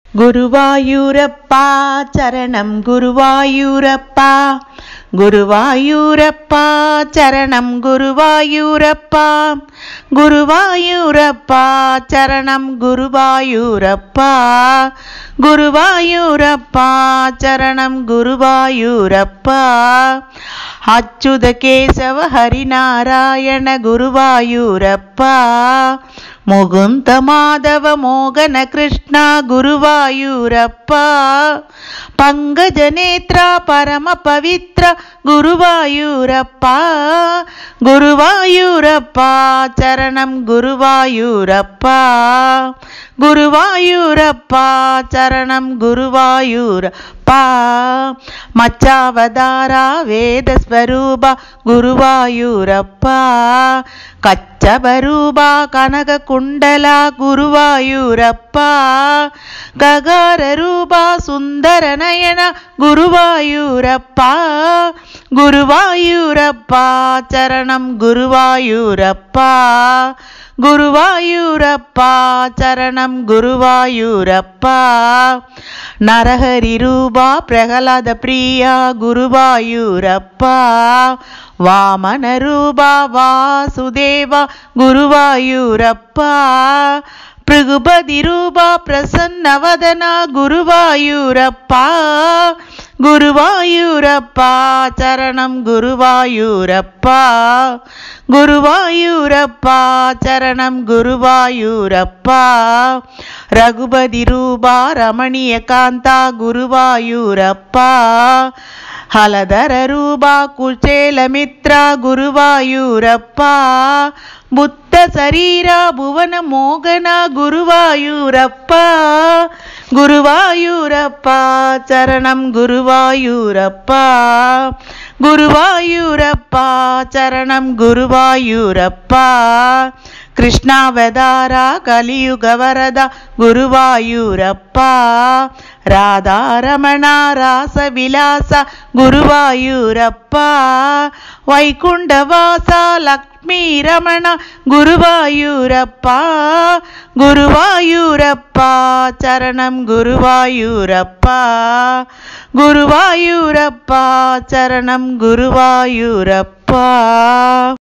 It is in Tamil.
குருவாயூரப்பா சரணம் குருவாயூரப்பா குருவாயூரப்பா சரணம் குருவாயூரப்பா குருவாயூரப்பா சரணம் குருவாயூரப்பா குருவாயூரப்பா சரணம் குருவாயூரப்பா அச்சுத கேசவ ஹரிநாராயண குருவாயூரப்பா முகுந்த மாதவ மோகன கிருஷ்ண குருவாயூரப்பா பங்கஜ நேத்ரா பரம பவித்ர குருவாயூரப்பா குருவாயூரப்பா சரணம் குருவாயூரப்பா குருவாயூரப்பா சரணம் குருவாயூரப்பா மச்சாவதாரா வேதஸ்வரூப குருவாயூரப்பா கச்சபரூபா கனக குண்டಲ ಗುರುವಾಯೂರಪ್ಪ ಗಗಾರ ರೂಪ ಸುಂದರ ನಯನ ಗುರುವಾಯೂರಪ್ಪ ಗುರುವಾಯೂರಪ್ಪ ಚರಣಂ ಗುರುವಾಯೂರಪ್ಪ ಗುರುವಾಯೂರಪ್ಪ ಚರಣಂ ಗುರುವಾಯೂರಪ್ಪ ನರಹರಿ ರೂಪ ಪ್ರಹ್ಲಾದ ಪ್ರಿಯ ಗುರುವಾಯೂರಪ್ಪ ವಾಮನ ರೂಪ ವಾಸುದೇವ ಗುರುವಾಯೂರಪ್ಪ ಭೃಗುಪತಿ ರೂಪ ಪ್ರಸನ್ನವದನ ಗುರುವಾಯೂರಪ್ಪ ಗುರುವಾಯೂರಪ್ಪ ಚರಣಂ ಗುರುವಾಯೂರಪ್ಪ ಗುರುವಾಯೂರಪ್ಪ ಚರಣಂ ಗುರುವಾಯೂರಪ್ಪ ರಘುಪತಿ ರೂಪ ರಮಣೀಯ ಕಾಂತ ಗುರುವಾಯೂರಪ್ಪ ಹಲಧರ ರೂಪ ಕುಚೇಲ ಮಿತ್ರ ಗುರುವಾಯೂರಪ್ಪ ಬುದ್ಧ ಶರೀರ ಭುವನ ಮೋಗನ ಗುರುವಾಯೂರಪ್ಪ ಗುರುವಾಯೂರಪ್ಪ ಚರಣಂ ಗುರುವಾಯೂರಪ್ಪ ಗುರುವಾಯೂರಪ್ಪ ಚರಣಂ ಗುರುವಾಯೂರಪ್ಪ ಕೃಷ್ಣಾವತಾರ ಕಲಿಯುಗ ವರದ ಗುರುವಾಯೂರಪ್ಪ ರಾಧಾರಮಣ ರಾಸ ವಿಲಾಸ ಗುರುವಾಯೂರಪ್ಪ ವೈಕುಂಠವಾಸ ಲಕ್ಷ್ಮೀ ರಮಣ ಗುರುವಾಯೂರಪ್ಪ ಗುರುವಾಯೂರಪ್ಪ ಚರಣಂ ಗುರುವಾಯೂರಪ್ಪ ಗುರುವಾಯೂರಪ್ಪ ಚರಣಂ ಗುರುವಾಯೂರಪ್ಪ